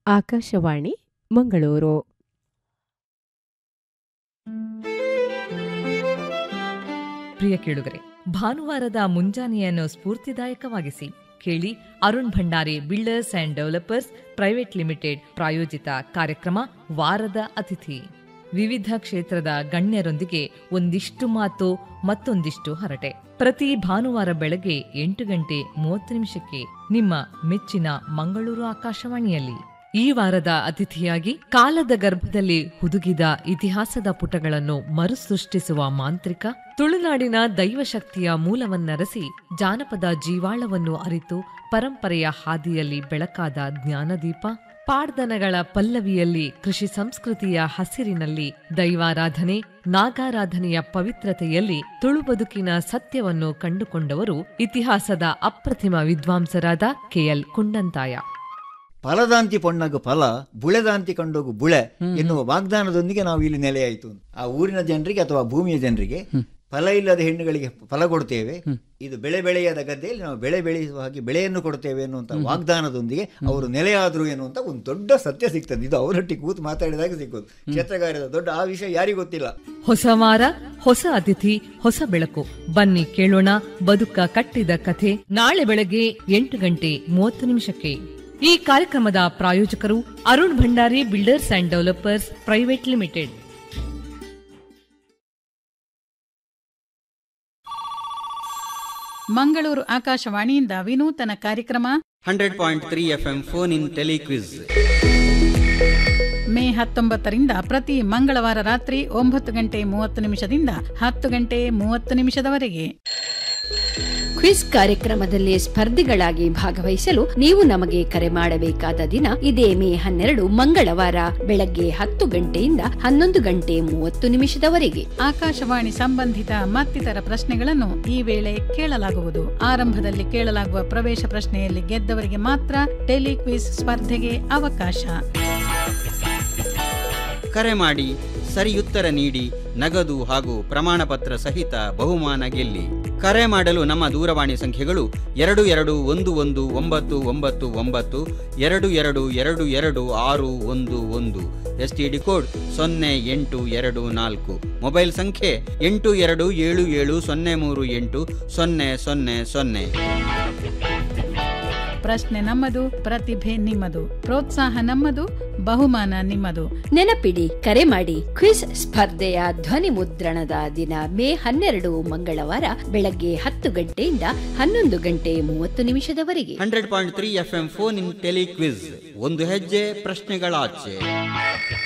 ಆಕಾಶವಾಣಿ ಮಂಗಳೂರು ಪ್ರಿಯ ಕೇಳುಗರೆ ಭಾನುವಾರದ ಮುಂಜಾನೆಯನ್ನು ಸ್ಫೂರ್ತಿದಾಯಕವಾಗಿಸಿ ಕೇಳಿ Arun Bhandari builders and developers private limited ಪ್ರಾಯೋಜಿತ ಕಾರ್ಯಕ್ರಮ ವಾರದ ಅತಿಥಿ ವಿವಿಧ ಕ್ಷೇತ್ರದ ಗಣ್ಯರೊಂದಿಗೆ ಒಂದಿಷ್ಟು ಮಾತು ಮತ್ತೊಂದಿಷ್ಟು ಹರಟೆ ಪ್ರತಿ ಭಾನುವಾರ ಬೆಳಗ್ಗೆ ಎಂಟು ಗಂಟೆ ಮೂವತ್ತು ನಿಮಿಷಕ್ಕೆ ನಿಮ್ಮ ಮೆಚ್ಚಿನ ಮಂಗಳೂರು ಆಕಾಶವಾಣಿಯಲ್ಲಿ ಈ ವಾರದ ಅತಿಥಿಯಾಗಿ ಕಾಲದ ಗರ್ಭದಲ್ಲಿ ಹುದುಗಿದ ಇತಿಹಾಸದ ಪುಟಗಳನ್ನು ಮರುಸೃಷ್ಟಿಸುವ ಮಾಂತ್ರಿಕ ತುಳುನಾಡಿನ ದೈವಶಕ್ತಿಯ ಮೂಲವನ್ನರಸಿ ಜಾನಪದ ಜೀವಾಳವನ್ನು ಅರಿತು ಪರಂಪರೆಯ ಹಾದಿಯಲ್ಲಿ ಬೆಳಕಾದ ಜ್ಞಾನದೀಪ ಪಾಡ್ದನಗಳ ಪಲ್ಲವಿಯಲ್ಲಿ ಕೃಷಿ ಸಂಸ್ಕೃತಿಯ ಹಸಿರಿನಲ್ಲಿ ದೈವಾರಾಧನೆ ನಾಗಾರಾಧನೆಯ ಪವಿತ್ರತೆಯಲ್ಲಿ ತುಳು ಬದುಕಿನ ಸತ್ಯವನ್ನು ಕಂಡುಕೊಂಡವರು ಇತಿಹಾಸದ ಅಪ್ರತಿಮ ವಿದ್ವಾಂಸರಾದ ಕೆಎಲ್ ಕುಂಡಂತಾಯ ಫಲದಾಂತಿ ಪೊಣ್ಣಗು ಫಲ ಬುಳೆದಾಂತಿ ಕಂಡೋಗು ಬುಳೆ ಎನ್ನುವ ವಾಗ್ದಾನದೊಂದಿಗೆ ನಾವು ಇಲ್ಲಿ ನೆಲೆಯಾಯಿತು ಆ ಊರಿನ ಜನರಿಗೆ ಅಥವಾ ಭೂಮಿಯ ಜನರಿಗೆ ಫಲ ಇಲ್ಲದ ಹೆಣ್ಣುಗಳಿಗೆ ಫಲ ಕೊಡ್ತೇವೆ ಇದು ಬೆಳೆ ಬೆಳೆಯದ ಗದ್ದೆಯಲ್ಲಿ ನಾವು ಬೆಳೆ ಬೆಳೆಯುವ ಹಾಗೆ ಬೆಳೆಯನ್ನು ಕೊಡ್ತೇವೆ ಎನ್ನುವಂತ ವಾಗ್ದಾನದೊಂದಿಗೆ ಅವರು ನೆಲೆಯಾದರು ಎನ್ನುವಂತ ಒಂದು ದೊಡ್ಡ ಸತ್ಯ ಸಿಗ್ತದೆ ಇದು ಅವರೊಟ್ಟಿಗೆ ಕೂತು ಮಾತಾಡಿದಾಗ ಸಿಗೋದು ಕ್ಷೇತ್ರಕಾರ್ಯದ ದೊಡ್ಡ ಆ ವಿಷಯ ಯಾರಿಗೂ ಗೊತ್ತಿಲ್ಲ ಹೊಸ ವಾರ ಹೊಸ ಅತಿಥಿ ಹೊಸ ಬೆಳಕು ಬನ್ನಿ ಕೇಳೋಣ ಬದುಕ ಕಟ್ಟಿದ ಕಥೆ ನಾಳೆ ಬೆಳಗ್ಗೆ ಎಂಟು ಗಂಟೆ ಮೂವತ್ತು ನಿಮಿಷಕ್ಕೆ ಈ ಕಾರ್ಯಕ್ರಮದ ಪ್ರಾಯೋಜಕರು Arun Bhandari builders and developers private limited Mangaluru ಆಕಾಶವಾಣಿಯಿಂದ ವಿನೂತನ ಕಾರ್ಯಕ್ರಮ hundred point three F M phone in telequiz May ಹತ್ತೊಂಬತ್ತರಿಂದ ಪ್ರತಿ ಮಂಗಳವಾರ ರಾತ್ರಿ ಒಂಬತ್ತು ಗಂಟೆ ಮೂವತ್ತು ನಿಮಿಷದಿಂದ ಹತ್ತು ಗಂಟೆ ಮೂವತ್ತು ನಿಮಿಷದವರೆಗೆ ಕ್ವಿಜ್ ಕಾರ್ಯಕ್ರಮದಲ್ಲಿ ಸ್ಪರ್ಧಿಗಳಾಗಿ ಭಾಗವಹಿಸಲು ನೀವು ನಮಗೆ ಕರೆ ಮಾಡಬೇಕಾದ ದಿನ ಇದೇ ಮೇ ಹನ್ನೆರಡು ಮಂಗಳವಾರ ಬೆಳಗ್ಗೆ ಹತ್ತು ಗಂಟೆಯಿಂದ ಹನ್ನೊಂದು ಗಂಟೆ ಮೂವತ್ತು ನಿಮಿಷದವರೆಗೆ ಆಕಾಶವಾಣಿ ಸಂಬಂಧಿತ ಮತ್ತಿತರ ಪ್ರಶ್ನೆಗಳನ್ನು ಈ ವೇಳೆ ಕೇಳಲಾಗುವುದು ಆರಂಭದಲ್ಲಿ ಕೇಳಲಾಗುವ ಪ್ರವೇಶ ಪ್ರಶ್ನೆಯಲ್ಲಿ ಗೆದ್ದವರಿಗೆ ಮಾತ್ರ ಟೆಲಿಕ್ವಿಸ್ ಸ್ಪರ್ಧೆಗೆ ಅವಕಾಶ ಕರೆ ಮಾಡಿ ಸರಿಯುತ್ತರ ನೀಡಿ ನಗದು ಹಾಗೂ ಪ್ರಮಾಣ ಪತ್ರ ಸಹಿತ ಬಹುಮಾನ ಗೆಲ್ಲಿ ಕರೆ ಮಾಡಲು ನಮ್ಮ ದೂರವಾಣಿ ಸಂಖ್ಯೆಗಳು ಎರಡು ಎರಡು ಒಂದು ಒಂದು ಒಂಬತ್ತು ಒಂಬತ್ತು ಒಂಬತ್ತು ಎರಡು ಎರಡು ಎರಡು ಎರಡು ಆರು ಒಂದು ಒಂದು ಎಸ್ ಟಿ ಡಿ ಕೋಡ್ ಸೊನ್ನೆ ಎಂಟು ಎರಡು ನಾಲ್ಕು ಮೊಬೈಲ್ ಸಂಖ್ಯೆ ಎಂಟು ಎರಡು ಏಳು ಏಳು ಸೊನ್ನೆ ಮೂರು ಎಂಟು ಸೊನ್ನೆ ಸೊನ್ನೆ ಸೊನ್ನೆ ಪ್ರಶ್ನೆ ನಮ್ಮದು ಪ್ರತಿಭೆ ನಿಮ್ಮದು ಪ್ರೋತ್ಸಾಹ ನಮ್ಮದು ಬಹುಮಾನ ನಿಮ್ಮದು ನೆನಪಿಡಿ ಕರೆ ಮಾಡಿ ಕ್ವಿಜ್ ಸ್ಪರ್ಧೆಯ ಧ್ವನಿ ಮುದ್ರಣದ ದಿನ ಮೇ ಹನ್ನೆರಡು ಮಂಗಳವಾರ ಬೆಳಗ್ಗೆ ಹತ್ತು ಗಂಟೆಯಿಂದ ಹನ್ನೊಂದು ಗಂಟೆ ಮೂವತ್ತು ನಿಮಿಷದವರೆಗೆ hundred point three F M phone in telequiz ಒಂದು ಹೆಜ್ಜೆ ಪ್ರಶ್ನೆಗಳಾಚೆ